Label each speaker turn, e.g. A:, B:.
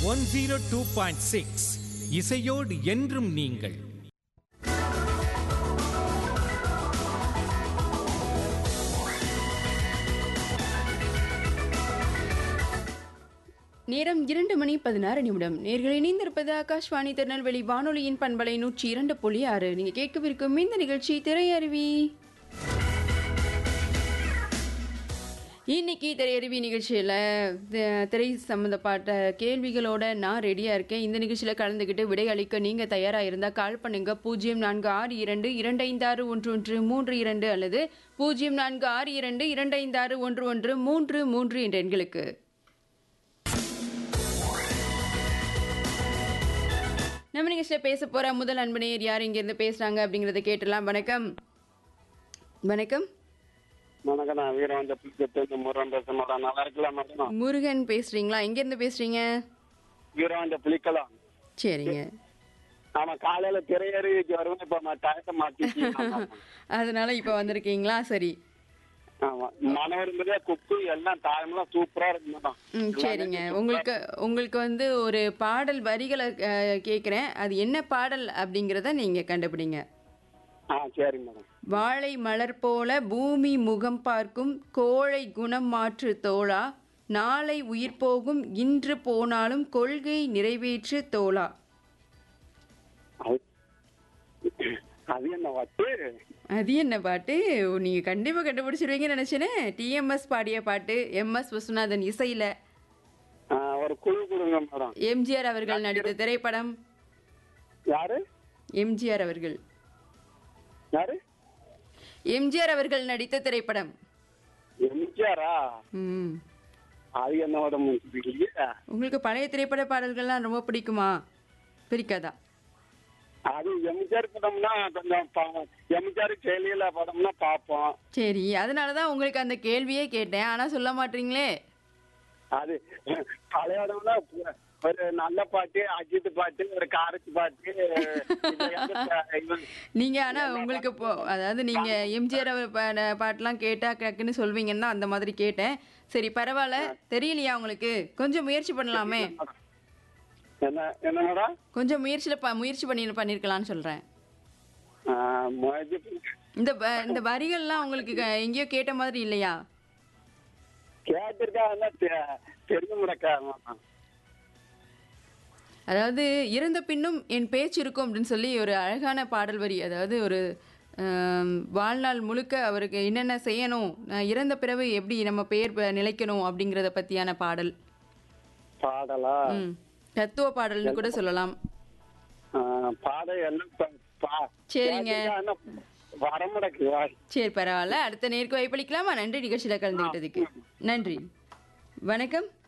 A: One zero two point six இசையோடு என்றும் நீங்கள்
B: நேரம் இரண்டு மணி பதினாறு நிமிடம் நேர்கள் இணைந்திருப்பது ஆகாஷ்வாணி திருநெல்வேலி வானொலியின் பண்பலை நூற்றி இரண்டு புள்ளி ஆறு நீங்க கேட்கவிருக்கும் இந்த நிகழ்ச்சி திரையருவி இன்னைக்கு திரையருவி நிகழ்ச்சியில் திரை சம்மந்தப்பட்ட கேள்விகளோட நான் ரெடியாக இருக்கேன் இந்த நிகழ்ச்சியில் கலந்துக்கிட்டு விடை அளிக்க நீங்கள் தயாராக இருந்தால் கால் பண்ணுங்க பூஜ்ஜியம் நான்கு ஆறு இரண்டு இரண்டு ஐந்து ஆறு ஒன்று ஒன்று மூன்று இரண்டு அல்லது பூஜ்ஜியம் நான்கு ஆறு இரண்டு இரண்டு ஐந்து ஆறு ஒன்று ஒன்று மூன்று மூன்று என்ற எண்களுக்கு நம்ம நிகழ்ச்சியில் பேச போற முதல் அன்பனையர் யார் இங்கிருந்து பேசுறாங்க அப்படிங்கறத கேட்டலாம் வணக்கம் வணக்கம்
C: வணக்கம் நான் வீரவந்த புலிக்கத்து முருகன் பேச மாட்டேன் நல்லா இருக்கலாம் மேடம்
B: முருகன் பேசுறீங்களா எங்க இருந்து பேசுறீங்க
C: வீரவந்த புலிக்கலாம்
B: சரிங்க
C: ஆமா காலையில திரையறிவிக்கு வருவேன் இப்ப ம- டயத்தை மாத்தி
B: அதனால இப்ப வந்திருக்கீங்களா சரி
C: ஆமா மனோரம்பதியா குக்கு எல்லாம் டைம்லாம் சூப்பரா இருக்கு மேடம்
B: ம் சரிங்க உங்களுக்கு உங்களுக்கு வந்து ஒரு பாடல் வரிகளை அஹ், கேட்குறேன் அது என்ன பாடல் அப்படிங்கிறத நீங்க கண்டுபிடிங்க
C: ஆ சரி மேடம்
B: வாழை மலர் போல பூமி முகம் பார்க்கும் கோழை குணம் மாற்று தோழா நாளை உயிர் போகும் இன்று போனாலும் கொள்கை நிறைவேற்று தோழா
C: அது அது என்ன வாட்டு
B: அது என்ன பாட்டு நீங்க கண்டிப்பா கண்டுபிடிச்சிருவீங்கன்னு நினைச்சேனே டிஎம்எஸ் பாடிய பாட்டு எம்எஸ் விஸ்வநாதன் இசையில
C: ஆ, ஒரு குழு கொடுங்க மேடம்
B: எம்ஜிஆர் அவர்கள் நடித்த திரைப்படம்
C: யாரு
B: எம்ஜிஆர் அவர்கள்
C: யாரு
B: எம்ஜிஆர் அவர்கள் நடித்த திரைப்படம்
C: எம்ஜிஆரா
B: ம்
C: அது என்ன மேடம் இல்லையா
B: உங்களுக்கு பழைய திரைப்பட பாடல்கள்லாம் ரொம்ப பிடிக்குமா பிடிக்காதா
C: அது எம்ஜிஆர் படம்னா கொஞ்சம் பா- எம்ஜிஆர் செயலியில படம்னா பார்ப்போம்
B: சரி அதனால தான் உங்களுக்கு அந்த கேள்வியே கேட்டேன் ஆனா சொல்ல மாட்டீங்களே
C: அது பழைய இடம்னா ஒரு நல்ல பாட்டு அஜித் பாட்டு ஒரு காரச்சி பாட்டு இது வந்து இவன்
B: நீங்க ஆனா உங்களுக்கு இப்போ அதாவது நீங்க எம்ஜிஆர் அவர் பா- பாட்டெல்லாம் கேட்டா டக்குன்னு சொல்வீங்கன்னா அந்த மாதிரி கேட்டேன் சரி பரவாயில்ல தெரியலையா உங்களுக்கு கொஞ்சம் முயற்சி பண்ணலாமே
C: என்ன என்ன மேடம்
B: கொஞ்சம் முயற்சியில ப- முயற்சி பண்ணி பண்ணிருக்கலாம்னு சொல்றேன்
C: ஆ, முயற்சி பண்ணி-
B: இந்த வ- இந்த வரிகள்லாம் உங்களுக்கு க- எங்கேயோ கேட்ட மாதிரி இல்லையா
C: கேட்டிருக்கா ஆனா தெ- தெரிஞ்ச முடக்கா
B: அதாவது இறந்த பின்னும் என் பேச்சு இருக்கும் அப்படின்னு சொல்லி ஒரு அழகான பாடல் வரி அதாவது ஒரு ஆம், வாழ்நாள் முழுக்க அவருக்கு என்னென்ன செய்யணும் நான் இறந்த பிறகு எப்படி நம்ம பெயர் ப- நிலைக்கணும் அப்படிங்கிறத பற்றியான பாடல்
C: பாடலா
B: ம் தத்துவ பாடல்னு கூட சொல்லலாம்
C: ஆ, பாடல் எல்லாம் ப- பா-
B: சரிங்க.
C: கேட்டிருக்கா, ஆனா வர முடக்கு
B: சரி பரவாயில்ல அடுத்த நேருக்கு வாய்ப்பளிக்கலாமா நன்றி நிகழ்ச்சியில் கலந்துக்கிட்டதுக்கு நன்றி வணக்கம்